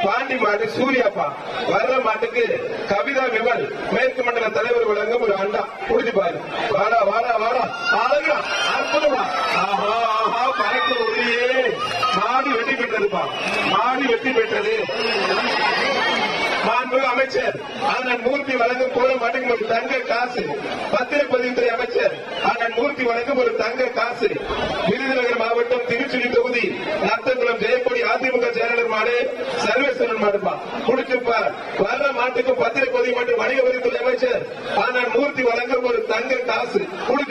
பாண்டி மாடு சூர்யாப்பா வர்ற மாட்டுக்கு கவிதா விமல் மேற்கு மண்டல தலைவர் வழங்கும் ஒரு அண்டா புடிச்சு பாரு வாடா வாடா வாடா அழகா அற்புதமா ஆஹா ஆஹா பறக்க ஒளியே மாடு வெற்றி பெற்றதுப்பா மாடு வெற்றி பெற்றது மாண்புமிகு அமைச்சர் அண்ணன் மூர்த்தி வழங்கும் போல மாட்டுக்கு ஒரு தங்க காசு பத்திரப்பதிவுத்துறை அமைச்சர் அண்ணன் மூர்த்தி வழங்கும் ஒரு தங்க காசு விருதுநகர் மாவட்டம் திருச்சுழி தொகுதி நத்தங்குளம் ஜெயக்கொடி அதிமுக செயலாளர் மாடு சர்வேஸ்வரன் மாடுப்பா குடிச்சுப்பா வர்ற மாட்டுக்கு பத்திரப்பதிவு மற்றும் வணிக வரித்துறை அமைச்சர் அண்ணன் மூர்த்தி வழங்கும் ஒரு தங்க காசு குடி